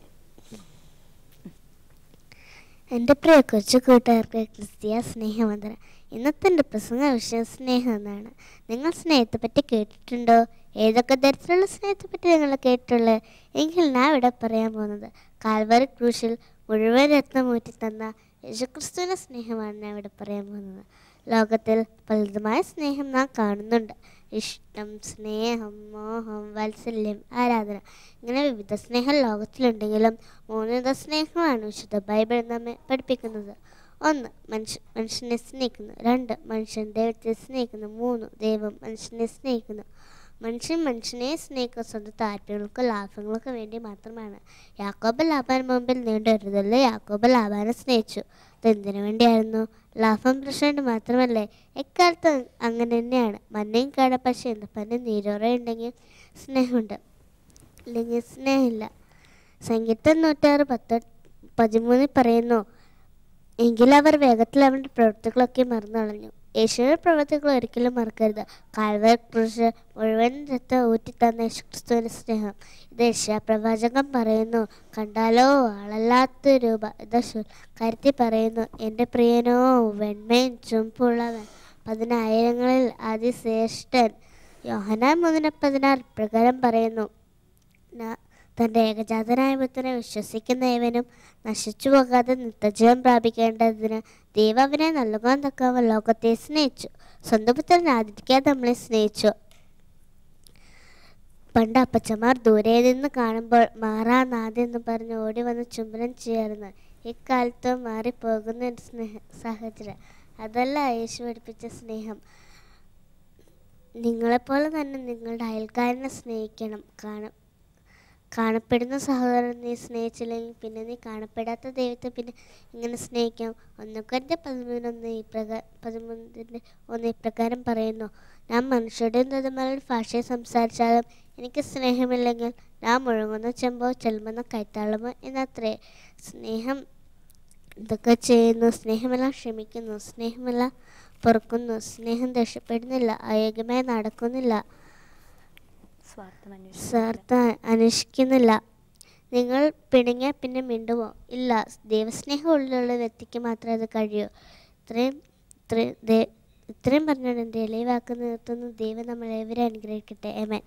എൻ്റെ പ്രിയ കൊച്ചു കൂട്ടുകാർക്ക് ക്രിസ്തീയ സ്നേഹവന്ദനം ഇന്നത്തെ എൻ്റെ പ്രസംഗ വിഷയം സ്നേഹം എന്നാണ് നിങ്ങൾ സ്നേഹത്തെ പറ്റി കേട്ടിട്ടുണ്ടോ ഏതൊക്കെ തരത്തിലുള്ള സ്നേഹത്തെ പറ്റി നിങ്ങൾ കേട്ടിട്ടുള്ളത് എങ്കിൽ ഞാൻ ഇവിടെ പറയാൻ പോകുന്നത് കാൽവറി ക്രൂശിൽ മുഴുവൻ രത്നം ഊറ്റി തന്ന യേശുക്രിസ്തുവിൻ്റെ സ്നേഹമാണ് ഞാൻ ഇവിടെ പറയാൻ പോകുന്നത് ലോകത്തിൽ പലതുമായ സ്നേഹം നാം കാണുന്നുണ്ട് ഇഷ്ടം സ്നേഹം മോഹം വാത്സല്യം ആരാധന ഇങ്ങനെ വിവിധ സ്നേഹം ലോകത്തിലുണ്ടെങ്കിലും മൂന്നുവിധ സ്നേഹമാണ് വിശുദ്ധ ബൈബിൾ നമ്മെ പഠിപ്പിക്കുന്നത് ഒന്ന് മനുഷ്യ മനുഷ്യനെ സ്നേഹിക്കുന്നു രണ്ട് മനുഷ്യൻ ദൈവത്തെ സ്നേഹിക്കുന്നു മൂന്ന് ദൈവം മനുഷ്യനെ സ്നേഹിക്കുന്നു മനുഷ്യൻ മനുഷ്യനെ സ്നേഹിക്കുക സ്വന്തം താല്പര്യങ്ങൾക്കും ലാഭങ്ങൾക്കും വേണ്ടി മാത്രമാണ് യാക്കോബ് ലാഭാൻ മുമ്പിൽ നീണ്ടുവരുതല്ലോ യാക്കോബ് ലാഭാനെ സ്നേഹിച്ചു അതെന്തിനു വേണ്ടിയായിരുന്നു ലാഭം പ്രശ്നം മാത്രമല്ലേ എക്കാലത്ത് അങ്ങനെ തന്നെയാണ് മഞ്ഞയും കാട പക്ഷേ എന്ത് പന്നെ നീരോറ ഉണ്ടെങ്കിൽ സ്നേഹമുണ്ട് അല്ലെങ്കിൽ സ്നേഹമില്ല സംഗീതം നൂറ്റാറ് പത്ത് പതിമൂന്നിൽ പറയുന്നു എങ്കിലും അവർ വേഗത്തിൽ അവൻ്റെ പ്രവൃത്തികളൊക്കെ മറന്നു കളഞ്ഞു യേശുവിൻ്റെ പ്രവൃത്തികൾ ഒരിക്കലും മറക്കരുത് കാൽവർ കുറിച്ച് മുഴുവൻ രക്തം ഊറ്റിത്തന്ന യേശുക്രിസ്തുവിൻ്റെ സ്നേഹം ഇത് യേശാ പ്രവാചകൻ പറയുന്നു കണ്ടാലോ ആളല്ലാത്ത രൂപ ഇത് കരുത്തി പറയുന്നു എൻ്റെ പ്രിയനോ വെണ്മയും ചുമപ്പുള്ളവൻ പതിനായിരങ്ങളിൽ അതിശ്രേഷ്ഠൻ യോഹനാൻ മൂന്നിന് പതിനാറ് പ്രകാരം പറയുന്നു ന- തൻ്റെ ഏകജാതനായ പുത്രനെ വിശ്വസിക്കുന്ന ഏവനും നശിച്ചു പോകാതെ നിത്യജീവൻ പ്രാപിക്കേണ്ടതിന് ദൈവം അവനെ നൽകുവാൻ തക്കവൻ ലോകത്തെ സ്നേഹിച്ചു സ്വന്തം പുത്രൻ ആദരിക്കാതെ നമ്മളെ സ്നേഹിച്ചു പണ്ട് അപ്പച്ചമാർ ദൂരെ നിന്ന് കാണുമ്പോൾ മാറാ നാദ് എന്ന് പറഞ്ഞ് ഓടി വന്ന് ചുംബനം ചെയ്യാറുണ്ട് ഇക്കാലത്ത് മാറിപ്പോകുന്ന ഒരു സ്നേഹ സാഹചര്യം അതല്ല യേശു പഠിപ്പിച്ച സ്നേഹം നിങ്ങളെപ്പോലെ തന്നെ നിങ്ങളുടെ അയൽക്കാരനെ സ്നേഹിക്കണം കാണ കാണപ്പെടുന്ന സഹോദരൻ നീ സ്നേഹിച്ചില്ലെങ്കിൽ പിന്നെ നീ കാണപ്പെടാത്ത ദൈവത്തെ പിന്നെ ഇങ്ങനെ സ്നേഹിക്കാം ഒന്നുകൊൻ്റെ പതിമൂന്നൊന്ന് ഈ പ്രകാരം പതിമൂന്നിൻ്റെ ഒന്ന് ഇപ്രകാരം പറയുന്നു ഞാൻ മനുഷ്യരുടെയും തതുമാരുടെ ഭാഷയെ സംസാരിച്ചാലും എനിക്ക് സ്നേഹമില്ലെങ്കിൽ ഞാൻ മുഴങ്ങുന്ന ചെമ്പോ ചെലുമ്പുന്ന കൈത്താളമോ എന്നത്രേ സ്നേഹം ഇതൊക്കെ ചെയ്യുന്നു സ്നേഹമെല്ലാം ക്ഷമിക്കുന്നു സ്നേഹമെല്ലാം പൊറുക്കുന്നു സ്നേഹം ദേഷ്യപ്പെടുന്നില്ല അയോഗ്യമായി നടക്കുന്നില്ല സ്വാർത്ഥം സ്വാർത്ഥ അന്വേഷിക്കുന്നില്ല നിങ്ങൾ പിണങ്ങിയാൽ പിന്നെ മിണ്ടുമോ ഇല്ല ദൈവസ്നേഹം ഉള്ളിലുള്ള വ്യക്തിക്ക് മാത്രമേ അത് കഴിയൂ ഇത്രയും ഇത്രയും ദേ- ഇത്രയും പറഞ്ഞുകൊണ്ട് എൻ്റെ ഇളയ വാക്ക് നിർത്തുന്നു ദൈവം നമ്മളേവരെ അനുഗ്രഹിക്കട്ടെ എമൻ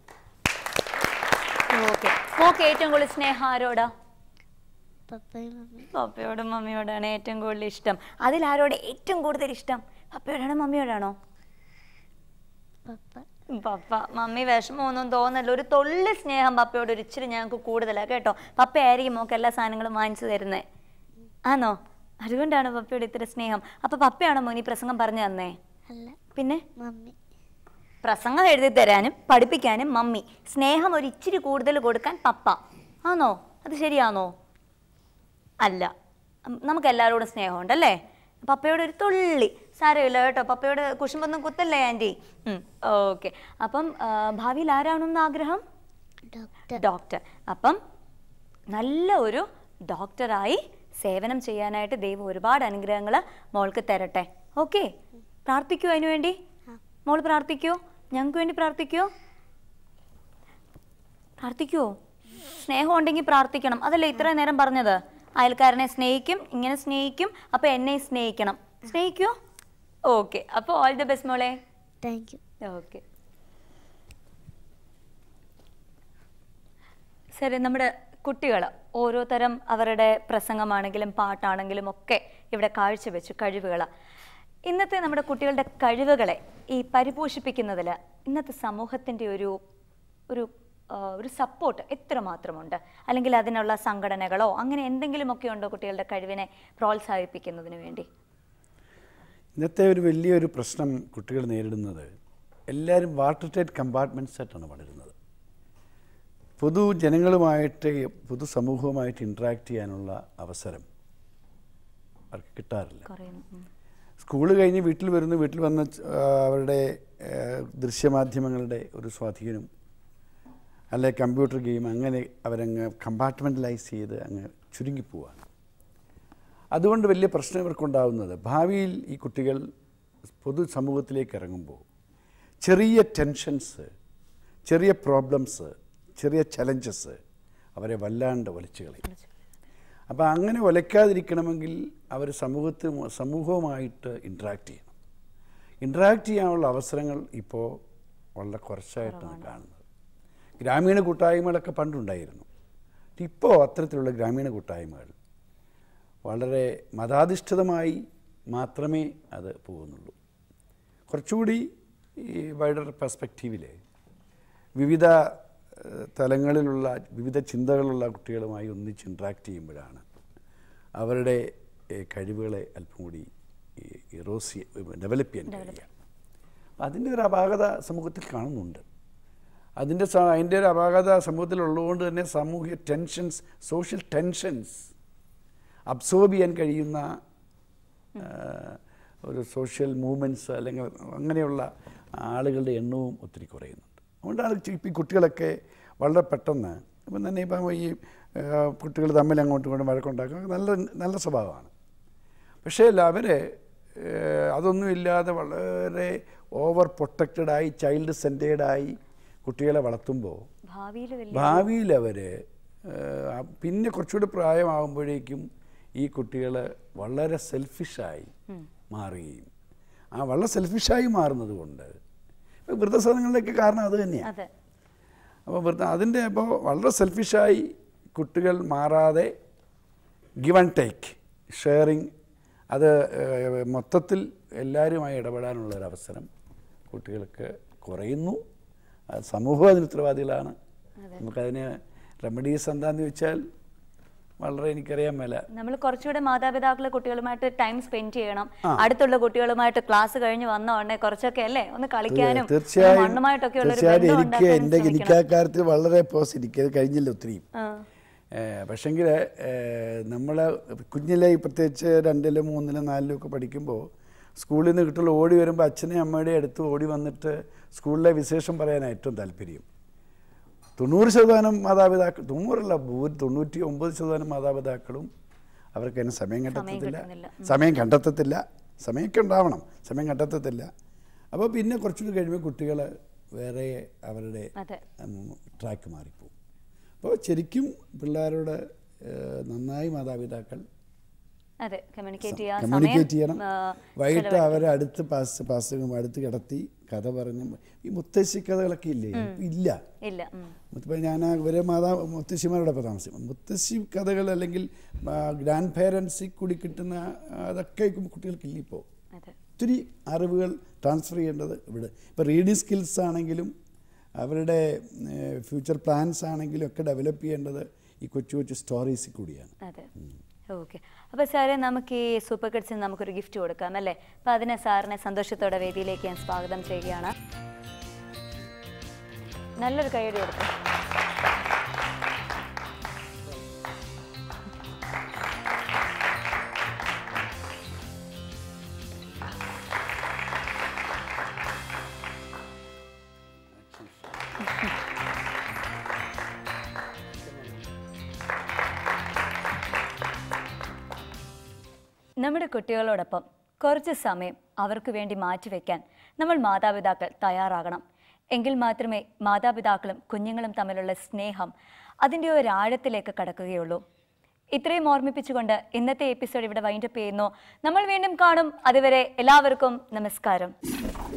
ഓക്കെ മോക്ക് ഏറ്റവും കൂടുതൽ സ്നേഹം ആരോടാ പപ്പയും മമ്മിയും പപ്പയോടും മമ്മിയോടാണ് ഏറ്റവും കൂടുതൽ ഇഷ്ടം അതിലാരോട് ഏറ്റവും കൂടുതൽ ഇഷ്ടം പപ്പയോടാണോ മമ്മിയോടാണോ പപ്പ പപ്പ മമ്മി വിഷമമൊന്നും തോന്നല്ല ഒരു തൊള്ളി സ്നേഹം പപ്പയോട് ഒരു ഇച്ചിരി ഞങ്ങൾക്ക് കൂടുതലാണ് കേട്ടോ പപ്പയായിരിക്കും മോക്ക് എല്ലാ സാധനങ്ങളും വാങ്ങിച്ചു തരുന്നേ ആണോ അതുകൊണ്ടാണ് പപ്പയോട് ഇത്ര സ്നേഹം അപ്പൊ പപ്പയാണോ മോനി പ്രസംഗം പറഞ്ഞു തന്നേ അല്ല പിന്നെ മമ്മി പ്രസംഗം എഴുതി തരാനും പഠിപ്പിക്കാനും മമ്മി സ്നേഹം ഒരു ഇച്ചിരി കൂടുതൽ കൊടുക്കാൻ പപ്പ ആണോ അത് ശരിയാണോ അല്ല ഉം, നമുക്ക് എല്ലാവരോടും സ്നേഹമുണ്ടല്ലേ പപ്പയോട് ഒരു തുള്ളി സാരമില്ല കേട്ടോ പപ്പയോട് കുശുമ്പൊന്നും കുത്തല്ലേ ആൻറ്റി ഓക്കെ അപ്പം ആ, ഭാവിയിൽ ആരാണെന്ന് ആഗ്രഹം ഡോക്ടർ ഡോക്ടർ അപ്പം നല്ല ഒരു ഡോക്ടറായി സേവനം ചെയ്യാനായിട്ട് ദൈവം ഒരുപാട് അനുഗ്രഹങ്ങൾ മോൾക്ക് തരട്ടെ ഓക്കെ പ്രാർത്ഥിക്കൂ അതിനു വേണ്ടി മോൾ പ്രാർത്ഥിക്കൂ ഞങ്ങൾക്ക് വേണ്ടി പ്രാർത്ഥിക്കൂ പ്രാർത്ഥിക്കുവോ സ്നേഹം ഉണ്ടെങ്കിൽ പ്രാർത്ഥിക്കണം അതല്ലേ ഇത്രയും നേരം പറഞ്ഞത് അയൽക്കാരനെ സ്നേഹിക്കും ഇങ്ങനെ സ്നേഹിക്കും അപ്പൊ എന്നെ സ്നേഹിക്കണം സ്നേഹിക്കൂ ഓക്കെ അപ്പോൾ ഓൾ ദി ബെസ്റ്റ് മോളെ താങ്ക് യു ഓക്കെ ശരി നമ്മുടെ കുട്ടികൾ ഓരോ തരം അവരുടെ പ്രസംഗമാണെങ്കിലും പാട്ടാണെങ്കിലും ഒക്കെ ഇവിടെ കാഴ്ചവെച്ചു കഴിവുകൾ ഇന്നത്തെ നമ്മുടെ കുട്ടികളുടെ കഴിവുകളെ ഈ പരിപോഷിപ്പിക്കുന്നതിൽ ഇന്നത്തെ സമൂഹത്തിൻ്റെ ഒരു ഒരു ആ, ഒരു സപ്പോർട്ട് എത്രമാത്രമുണ്ട് അല്ലെങ്കിൽ അതിനുള്ള സംഘടനകളോ അങ്ങനെ എന്തെങ്കിലുമൊക്കെ ഉണ്ടോ കുട്ടികളുടെ കഴിവിനെ പ്രോത്സാഹിപ്പിക്കുന്നതിന് വേണ്ടി ഇന്നത്തെ ഒരു വലിയൊരു പ്രശ്നം കുട്ടികൾ നേരിടുന്നത് എല്ലാവരും വാട്ടർ ടൈറ്റ് കമ്പാർട്ട്മെൻറ്റ്സ് ആയിട്ടാണ് വളരുന്നത് പൊതുജനങ്ങളുമായിട്ട് പൊതുസമൂഹവുമായിട്ട് ഇൻട്രാക്ട് ചെയ്യാനുള്ള അവസരം അവർക്ക് കിട്ടാറില്ല കുറയുന്നു ഉം. സ്കൂൾ കഴിഞ്ഞ് വീട്ടിൽ വരുന്നു വീട്ടിൽ വന്ന് ആ, അവരുടെ ആ, ദൃശ്യമാധ്യമങ്ങളുടെ ഒരു സ്വാധീനം അല്ലെ കമ്പ്യൂട്ടർ ഗെയിം അങ്ങനെ അവരങ്ങ് കമ്പാർട്ട്മെൻ്റലൈസ് ചെയ്ത് അങ്ങ് ചുരുങ്ങിപ്പോവാണ് അതുകൊണ്ട് വലിയ പ്രശ്നം ഇവർക്കുണ്ടാവുന്നത് ഭാവിയിൽ ഈ കുട്ടികൾ പൊതുസമൂഹത്തിലേക്ക് ഇറങ്ങുമ്പോൾ ചെറിയ ടെൻഷൻസ് ചെറിയ പ്രോബ്ലംസ് ചെറിയ ചലഞ്ചസ് അവരെ വല്ലാണ്ട് വലിച്ചു കളയും അപ്പോൾ അങ്ങനെ ഒലയ്ക്കാതിരിക്കണമെങ്കിൽ അവർ സമൂഹത്തിൽ സമൂഹവുമായിട്ട് ഇൻട്രാക്ട് ചെയ്യണം ഇൻട്രാക്ട് ചെയ്യാനുള്ള അവസരങ്ങൾ ഇപ്പോൾ വളരെ കുറച്ചായിട്ടാണ് കാണുന്നത് ഗ്രാമീണ കൂട്ടായ്മകളൊക്കെ പണ്ടുണ്ടായിരുന്നു ഇപ്പോൾ അത്തരത്തിലുള്ള ഗ്രാമീണ കൂട്ടായ്മകൾ വളരെ മതാധിഷ്ഠിതമായി മാത്രമേ അത് പോകുന്നുള്ളൂ കുറച്ചുകൂടി ഈ വൈഡർ പെർസ്പെക്റ്റീവിൽ വിവിധ ഏഹ്, തലങ്ങളിലുള്ള വിവിധ ചിന്തകളുള്ള കുട്ടികളുമായി ഒന്നിച്ച് ഇൻട്രാക്ട് ചെയ്യുമ്പോഴാണ് അവരുടെ ഏഹ്, കഴിവുകളെ അല്പം കൂടി ഇറോസി ഡെവലപ്പ് ചെയ്യാൻ കഴിയുക അപ്പം അതിൻ്റെ ഒരു അപാകത സമൂഹത്തിൽ കാണുന്നുണ്ട് അതിൻ്റെ സ- അതിൻ്റെ ഒരു അപാകത സമൂഹത്തിലുള്ളതുകൊണ്ട് തന്നെ സാമൂഹിക ടെൻഷൻസ് സോഷ്യൽ ടെൻഷൻസ് അബ്സോർബ് ചെയ്യാൻ കഴിയുന്ന ആ, ഒരു സോഷ്യൽ മൂവ്മെൻറ്റ്സ് അല്ലെങ്കിൽ അങ്ങനെയുള്ള ആളുകളുടെ എണ്ണവും ഒത്തിരി കുറയുന്നുണ്ട് അതുകൊണ്ടാണ് ഇപ്പോൾ ഈ കുട്ടികളൊക്കെ വളരെ പെട്ടെന്ന് ഇപ്പം തന്നെ ഇപ്പം ഈ കുട്ടികൾ തമ്മിൽ അങ്ങോട്ടും ഇങ്ങോട്ടും വഴക്കുണ്ടാക്കുക നല്ല നല്ല സ്വഭാവമാണ് പക്ഷേ അവർ അതൊന്നുമില്ലാതെ വളരെ ഓവർ പ്രൊട്ടക്റ്റഡായി ചൈൽഡ് സെൻറ്റേഡായി കുട്ടികളെ വളർത്തുമ്പോൾ ഭാവിയിൽ വലിയ ഭാവിയിൽ അവർ പിന്നെ കുറച്ചുകൂടി പ്രായമാകുമ്പോഴേക്കും ഈ കുട്ടികൾ വളരെ സെൽഫിഷായി മാറുകയും ആ വളരെ സെൽഫിഷായി മാറുന്നത് കൊണ്ട് ഇപ്പോൾ വൃദ്ധസദനങ്ങളിലേക്ക് കാരണം അത് തന്നെയാണ് അതെ അപ്പോൾ വൃദ്ധ അതിൻ്റെ അപ്പോൾ വളരെ സെൽഫിഷായി കുട്ടികൾ മാറാതെ ഗിവ് ആൻഡ് ടേക്ക് ഷെയറിങ് അത് ഏഹ്, മൊത്തത്തിൽ എല്ലാവരുമായി ഇടപെടാനുള്ള ഒരു അവസരം കുട്ടികൾക്ക് കുറയുന്നു അത് സമൂഹം അതിന് ഉത്തരവാദികളാണ് നമുക്കതിന് റെമഡീസ് എന്താന്ന് ചോദിച്ചാൽ വളരെ എനിക്കറിയാൻ മേല നമ്മൾ കുറച്ചുകൂടെ മാതാപിതാക്കളെ കുട്ടികളുമായിട്ട് ടൈം സ്പെൻഡ് ചെയ്യണം അടുത്തുള്ള കുട്ടികളുമായിട്ട് ക്ലാസ് കഴിഞ്ഞ് വന്ന ഉടനെ കുറച്ചൊക്കെ അല്ലേ ഒന്ന് കളിക്കാനും തീർച്ചയായും മണ്ണുമായിട്ടൊക്കെ ഉള്ള ഒരു തീർച്ചയായും ബന്ധം എനിക്ക് ഉണ്ടാക്കാനും എൻ്റെ ശ്രമിക്കണം. എനിക്ക് ആ കാര്യത്തിൽ വളരെ പോസിറ്റീവ് അത് കഴിഞ്ഞില്ല ഒത്തിരി ആ, പക്ഷെങ്കിൽ നമ്മൾ കുഞ്ഞിലെ ഈ പ്രത്യേകിച്ച് രണ്ടിലും മൂന്നിലും നാലിലും ഒക്കെ പഠിക്കുമ്പോൾ സ്കൂളിൽ നിന്ന് കുട്ടികൾ ഓടി വരുമ്പോൾ അച്ഛനെയും അമ്മയുടെയും അടുത്ത് ഓടി വന്നിട്ട് സ്കൂളിലെ വിശേഷം പറയാനാണ് ഏറ്റവും താല്പര്യം തൊണ്ണൂറ് ശതമാനം മാതാപിതാക്കൾ തൊണ്ണൂറല്ല ഭൂ- തൊണ്ണൂറ്റി ഒമ്പത് ശതമാനം മാതാപിതാക്കളും അവർക്ക് അതിന് സമയം കണ്ടെത്തത്തില്ല കിട്ടുന്നില്ല. സമയം കണ്ടെത്തത്തില്ല സമയമൊക്കെ ഉണ്ടാവണം സമയം കണ്ടെത്തത്തില്ല അപ്പോൾ പിന്നെ കുറച്ചുകൂടി കഴിയുമ്പോൾ കുട്ടികൾ വേറെ അവരുടെ അതെ ട്രാക്ക് മാറിപ്പോകും അപ്പോൾ ശരിക്കും പിള്ളേരോട് ഏഹ്, നന്നായി മാതാപിതാക്കൾ അതെ കമ്മ്യൂണിക്കേറ്റ് ചെയ്യാൻ കമ്മ്യൂണിക്കേറ്റ് ചെയ്യണം ആ, വൈകിട്ട് അവരെ അടുത്ത് പാസ് പാസ് അടുത്ത് കിടത്തി കഥ പറഞ്ഞ് ഈ മുത്തശ്ശി കഥകളൊക്കെ ഇല്ലേ ഇപ്പം ഇല്ല ഇല്ല ഉം. ഇപ്പം ഞാൻ ഇവരെ മാതാ മുത്തശ്ശിമാരോടൊപ്പം താമസിക്കും മുത്തശ്ശി കഥകൾ അല്ലെങ്കിൽ ഗ്രാൻഡ് പേരൻസിൽ കൂടി കിട്ടുന്ന അതൊക്കെ കുട്ടികൾക്കില്ല ഇപ്പോൾ അതെ ഒത്തിരി അറിവുകൾ ട്രാൻസ്ഫർ ചെയ്യേണ്ടത് ഇവിടെ ഇപ്പോൾ റീഡിങ് സ്കിൽസ് ആണെങ്കിലും അവരുടെ ഫ്യൂച്ചർ പ്ലാൻസ് ആണെങ്കിലും ഒക്കെ ഡെവലപ്പ് ചെയ്യേണ്ടത് ഈ കൊച്ചു കൊച്ചു സ്റ്റോറീസിൽ കൂടിയാണ് അതെ ഓക്കെ അപ്പോൾ സാറേ നമുക്ക് ഈ സൂപ്പർ കിഡ്സിന് നമുക്കൊരു ഗിഫ്റ്റ് കൊടുക്കാം അല്ലേ അപ്പോൾ അതിനെ സാറിനെ സന്തോഷത്തോടെ വേദിയിലേക്ക് ഞാൻ സ്വാഗതം ചെയ്യുകയാണ് നല്ലൊരു കൈയടി കൊടുത്തു നമ്മുടെ കുട്ടികളോടൊപ്പം കുറച്ച് സമയം അവർക്ക് വേണ്ടി മാറ്റിവെക്കാൻ നമ്മൾ മാതാപിതാക്കൾ തയ്യാറാകണം എങ്കിൽ മാത്രമേ മാതാപിതാക്കളും കുഞ്ഞുങ്ങളും തമ്മിലുള്ള സ്നേഹം അതിൻ്റെ ഒരു ആഴത്തിലേക്ക് കടക്കുകയുള്ളൂ ഇത്രയും ഓർമ്മിപ്പിച്ചുകൊണ്ട് ഇന്നത്തെ എപ്പിസോഡ് ഇവിടെ വൈൻഡപ്പ് ചെയ്യുന്നു നമ്മൾ വീണ്ടും കാണും അതുവരെ എല്ലാവർക്കും നമസ്കാരം